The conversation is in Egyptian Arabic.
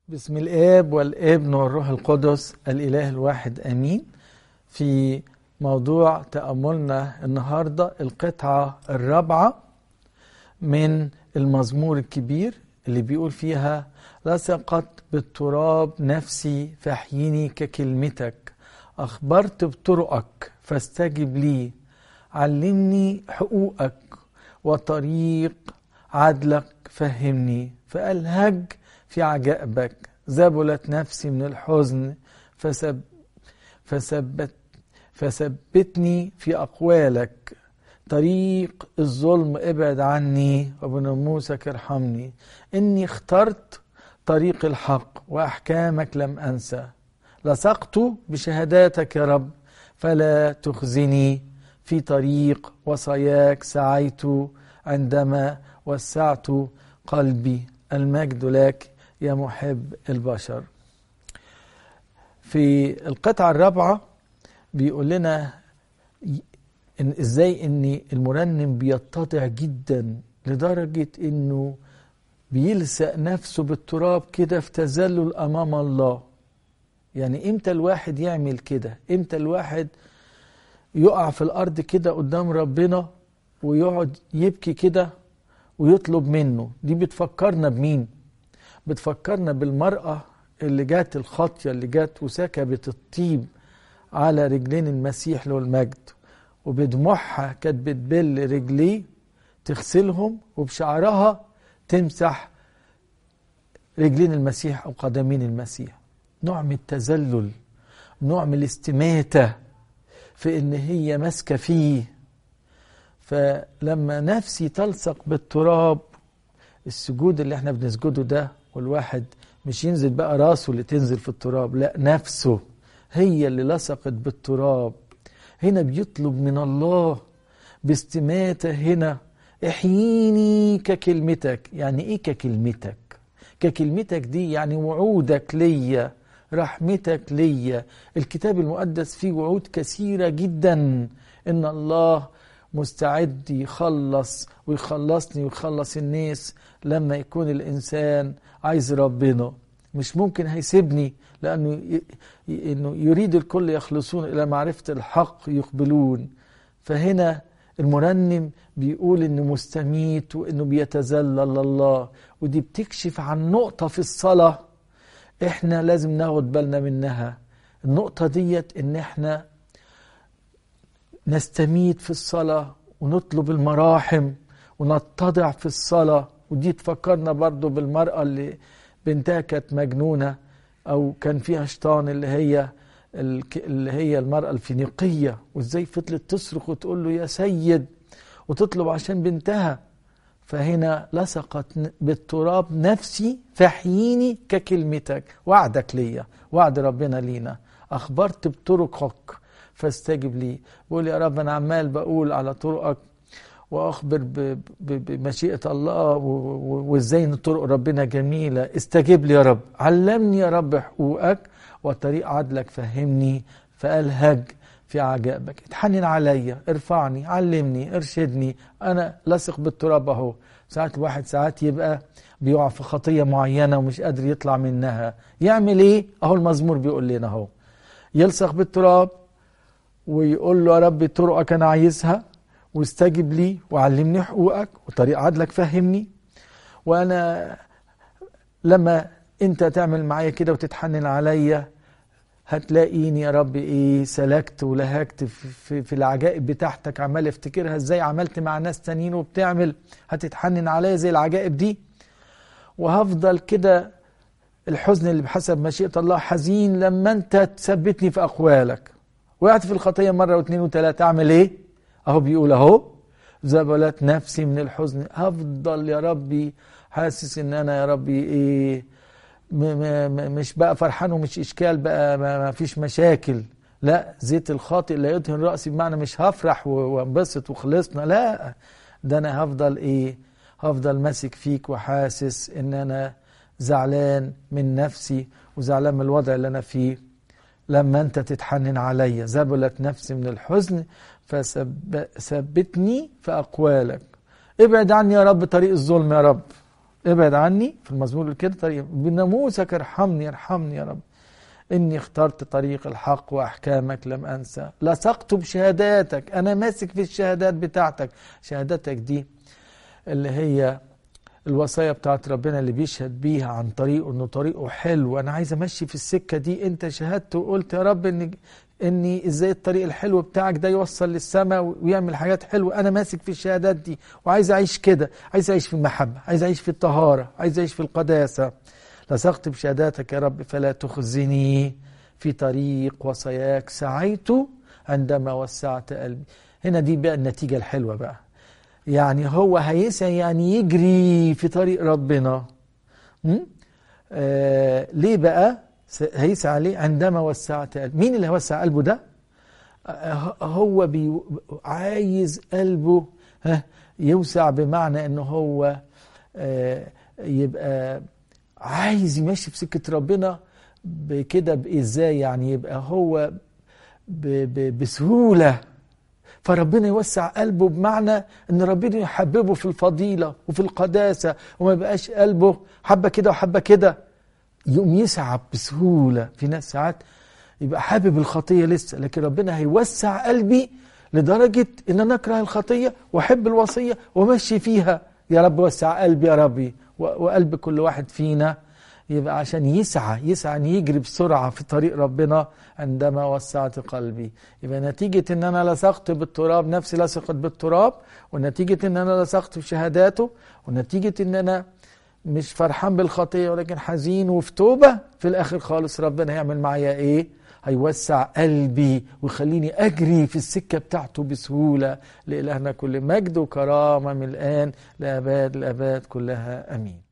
بسم الاب والابن والروح القدس الاله الواحد امين في موضوع تاملنا النهارده القطعه الرابعه من المزمور الكبير اللي بيقول فيها لصقت بالتراب نفسي فاحيني ككلمتك اخبرت بطرقك فاستجب لي علمني حقوقك وطريق عدلك فهمني فالهج في عجائبك ذبلت نفسي من الحزن فسب فثبت فثبتني في أقوالك طريق الظلم ابعد عني وبنموسك ارحمني إني اخترت طريق الحق وأحكامك لم أنسى لصقت بشهاداتك يا رب فلا تخزني في طريق وصاياك سعيت عندما وسعت قلبي المجد لك يا محب البشر في القطعة الرابعة بيقول لنا إن ازاي ان المرنم بيتضع جدا لدرجة انه بيلسق نفسه بالتراب كده في تذلل امام الله يعني امتى الواحد يعمل كده امتى الواحد يقع في الارض كده قدام ربنا ويقعد يبكي كده ويطلب منه دي بتفكرنا بمين بتفكرنا بالمرأة اللي جات الخاطية اللي جات وسكبت الطيب على رجلين المسيح له المجد وبدموعها كانت بتبل رجليه تغسلهم وبشعرها تمسح رجلين المسيح أو قدمين المسيح نوع من التذلل نوع من الاستماتة في إن هي ماسكة فيه فلما نفسي تلصق بالتراب السجود اللي احنا بنسجده ده والواحد مش ينزل بقى راسه اللي تنزل في التراب لا نفسه هي اللي لصقت بالتراب هنا بيطلب من الله باستماتة هنا احييني ككلمتك يعني ايه ككلمتك ككلمتك دي يعني وعودك ليا رحمتك ليا الكتاب المقدس فيه وعود كثيرة جدا ان الله مستعد يخلص ويخلصني ويخلص الناس لما يكون الانسان عايز ربنا مش ممكن هيسيبني لانه انه يريد الكل يخلصون الى معرفه الحق يقبلون فهنا المرنم بيقول انه مستميت وانه بيتذلل لله ودي بتكشف عن نقطه في الصلاه احنا لازم ناخد بالنا منها النقطه ديت ان احنا نستميت في الصلاه ونطلب المراحم ونتضع في الصلاه ودي تفكرنا برضو بالمرأة اللي بنتها كانت مجنونة أو كان فيها شيطان اللي هي اللي هي المرأة الفينيقية وازاي فضلت تصرخ وتقول له يا سيد وتطلب عشان بنتها فهنا لصقت بالتراب نفسي فاحييني ككلمتك وعدك ليا وعد ربنا لينا أخبرت بطرقك فاستجب لي بقول يا رب أنا عمال بقول على طرقك واخبر بمشيئه الله وازاي ان طرق ربنا جميله استجب لي يا رب علمني يا رب حقوقك وطريق عدلك فهمني فالهج في عجائبك اتحنن عليا ارفعني علمني ارشدني انا لصق بالتراب اهو ساعات الواحد ساعات يبقى بيقع في خطيه معينه ومش قادر يطلع منها يعمل ايه اهو المزمور بيقول لنا اهو يلصق بالتراب ويقول له يا رب طرقك انا عايزها واستجب لي وعلمني حقوقك وطريق عدلك فهمني وانا لما انت تعمل معايا كده وتتحنن عليا هتلاقيني يا رب ايه سلكت ولهجت في, في, في العجائب بتاعتك عمال افتكرها ازاي عملت مع ناس تانيين وبتعمل هتتحنن عليا زي العجائب دي وهفضل كده الحزن اللي بحسب مشيئة الله حزين لما انت تثبتني في اقوالك وقعت في الخطية مرة واثنين وثلاثة اعمل ايه اهو بيقول اهو زبلت نفسي من الحزن هفضل يا ربي حاسس ان انا يا ربي ايه م م مش بقى فرحان ومش اشكال بقى ما فيش مشاكل لا زيت الخاطئ لا يدهن راسي بمعنى مش هفرح وانبسط وخلصنا لا ده انا هفضل ايه هفضل ماسك فيك وحاسس ان انا زعلان من نفسي وزعلان من الوضع اللي انا فيه لما انت تتحنن عليا زبلت نفسي من الحزن فثبتني في أقوالك ابعد عني يا رب طريق الظلم يا رب ابعد عني في المزمور كده طريق بناموسك ارحمني ارحمني يا رب إني اخترت طريق الحق وأحكامك لم أنسى لصقت بشهاداتك أنا ماسك في الشهادات بتاعتك شهاداتك دي اللي هي الوصايا بتاعت ربنا اللي بيشهد بيها عن طريقه انه طريقه حلو انا عايز امشي في السكه دي انت شهدت وقلت يا رب ان اني ازاي الطريق الحلو بتاعك ده يوصل للسماء ويعمل حاجات حلوه انا ماسك في الشهادات دي وعايز اعيش كده عايز اعيش في المحبه عايز اعيش في الطهاره عايز اعيش في القداسه لصقت بشهاداتك يا رب فلا تخزني في طريق وصاياك سعيت عندما وسعت قلبي هنا دي بقى النتيجة الحلوة بقى يعني هو هيسعى يعني يجري في طريق ربنا آه ليه بقى هيسعى ليه عندما وسعت قلبي مين اللي هيوسع قلبه ده آه هو بي عايز قلبه يوسع بمعنى انه هو آه يبقى عايز يمشي في سكة ربنا بكده ازاي يعني يبقى هو ب ب بسهولة فربنا يوسع قلبه بمعنى ان ربنا يحببه في الفضيلة وفي القداسة وما يبقاش قلبه حبة كده وحبة كده يقوم يسعى بسهولة في ناس ساعات يبقى حابب الخطية لسه لكن ربنا هيوسع قلبي لدرجة ان انا اكره الخطية واحب الوصية وامشي فيها يا رب وسع قلبي يا ربي وقلب كل واحد فينا يبقى عشان يسعى يسعى ان يجري بسرعه في طريق ربنا عندما وسعت قلبي يبقى نتيجه ان انا لصقت بالتراب نفسي لصقت بالتراب ونتيجه ان انا لصقت في شهاداته ونتيجه ان انا مش فرحان بالخطيه ولكن حزين وفي توبه في الاخر خالص ربنا هيعمل معايا ايه هيوسع قلبي ويخليني اجري في السكه بتاعته بسهوله لالهنا كل مجد وكرامه من الان لاباد الاباد كلها امين